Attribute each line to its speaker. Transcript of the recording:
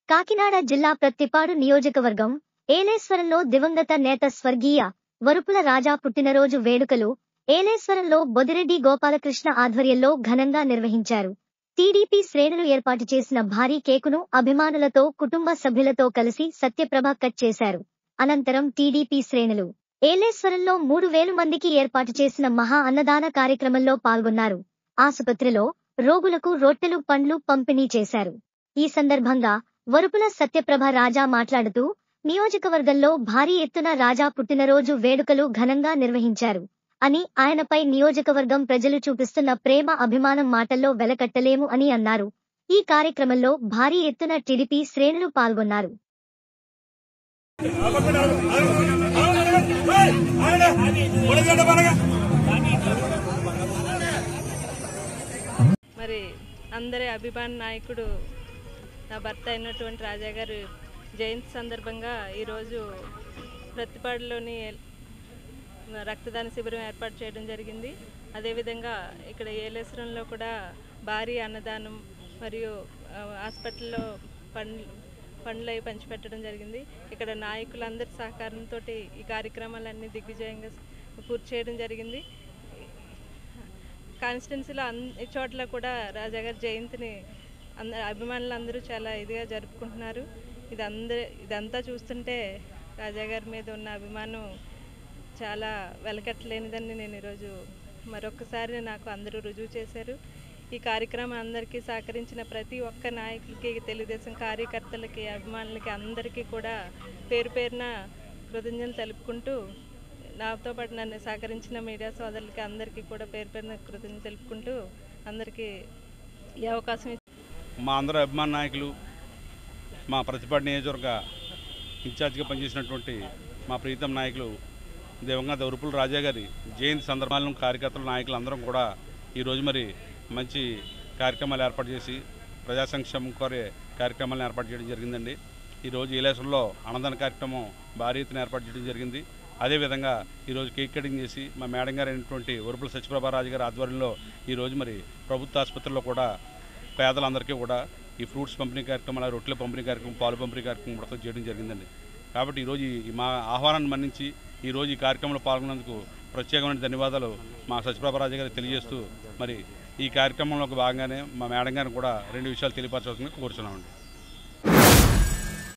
Speaker 1: కాకినాడ జిల్లా ప్రత్తిపాడు నియోజకవర్గం ఏలేశ్వరంలో దివంగత నేత స్వర్గీయ వరుపుల రాజా పుట్టినరోజు వేడుకలు ఏలేశ్వరంలో బొదిరెడ్డి గోపాలకృష్ణ ఆధ్వర్యంలో ఘనంగా నిర్వహించారు టీడీపీ శ్రేణులు ఏర్పాటు చేసిన భారీ కేకును అభిమానులతో కుటుంబ సభ్యులతో కలిసి సత్యప్రభ కట్ చేశారు అనంతరం టీడీపీ శ్రేణులు ఏలేశ్వరంలో మూడు వేలు మందికి ఏర్పాటు చేసిన మహా అన్నదాన కార్యక్రమంలో పాల్గొన్నారు ఆసుపత్రిలో రోగులకు రొట్టెలు పండ్లు పంపిణీ చేశారు ఈ సందర్భంగా వరుపుల సత్యప్రభ రాజా మాట్లాడుతూ నియోజకవర్గంలో భారీ ఎత్తున రాజా పుట్టినరోజు వేడుకలు ఘనంగా నిర్వహించారు అని ఆయనపై నియోజకవర్గం ప్రజలు చూపిస్తున్న ప్రేమ అభిమానం మాటల్లో వెలకట్టలేము అని అన్నారు ఈ కార్యక్రమంలో భారీ ఎత్తున టీడీపీ శ్రేణులు పాల్గొన్నారు
Speaker 2: మరి అందరి అభిమాన నాయకుడు నా భర్త అయినటువంటి రాజా గారు జయంతి సందర్భంగా ఈరోజు ప్రతిపాడులోని రక్తదాన శిబిరం ఏర్పాటు చేయడం జరిగింది అదేవిధంగా ఇక్కడ ఏలేశ్వరంలో కూడా భారీ అన్నదానం మరియు ఆ, హాస్పిటల్లో పండ్లు పండ్లు అవి పంచిపెట్టడం జరిగింది ఇక్కడ నాయకులందరి సహకారంతో ఈ కార్యక్రమాలన్నీ దిగ్విజయంగా పూర్తి చేయడం జరిగింది కాన్స్టిట్యున్సీలో అన్ని చోట్ల కూడా రాజాగారి జయంతిని అంద అభిమానులు అందరూ చాలా ఇదిగా జరుపుకుంటున్నారు ఇది అందరి ఇదంతా చూస్తుంటే రాజాగారి మీద ఉన్న అభిమానం చాలా వెలకట్టలేనిదని నేను ఈరోజు మరొకసారి నాకు అందరూ రుజువు చేశారు ఈ కార్యక్రమం అందరికీ సహకరించిన ప్రతి ఒక్క నాయకులకి తెలుగుదేశం కార్యకర్తలకి అభిమానులకి అందరికీ కూడా పేరు పేరున కృతజ్ఞతలు తెలుపుకుంటూ నాతో పాటు నన్ను సహకరించిన మీడియా సోదరులకి అందరికీ కూడా పేరు పేరున కృతజ్ఞతలు తెలుపుకుంటూ అందరికీ ఈ అవకాశం
Speaker 3: మా అందరూ అభిమాన నాయకులు మా ప్రతిపాడు నియోజకవర్గ ఇన్ఛార్జిగా పనిచేసినటువంటి మా ప్రీతం నాయకులు దివంగత ఉరుపుల రాజా గారి జయంతి సందర్భాలను కార్యకర్తల నాయకులు అందరం కూడా ఈరోజు మరి మంచి కార్యక్రమాలు ఏర్పాటు చేసి ప్రజా సంక్షేమం కోరే కార్యక్రమాలను ఏర్పాటు చేయడం జరిగిందండి ఈరోజు ఈలేశ్వరంలో అన్నదాన కార్యక్రమం భారీ ఎత్తున ఏర్పాటు చేయడం జరిగింది అదేవిధంగా ఈరోజు కేక్ కటింగ్ చేసి మా మేడం గారు అయినటువంటి ఉరుపుల సత్యప్రభారాజు గారి ఆధ్వర్యంలో ఈరోజు మరి ప్రభుత్వ ఆసుపత్రిలో కూడా పేదలందరికీ కూడా ఈ ఫ్రూట్స్ పంపిణీ కార్యక్రమం అలాగే రొట్టెల పంపిణీ కార్యక్రమం పాలు పంపిణీ కార్యక్రమం కూడా చేయడం జరిగిందండి కాబట్టి ఈరోజు ఈ మా ఆహ్వానాన్ని మన్నించి ఈరోజు ఈ కార్యక్రమంలో పాల్గొన్నందుకు ప్రత్యేకమైన ధన్యవాదాలు మా సత్యప్రభరాజు గారికి తెలియజేస్తూ మరి ఈ కార్యక్రమంలో భాగంగానే మా మేడం గారిని కూడా రెండు విషయాలు తెలియపరచాల్సిందిగా కోరుచున్నామండి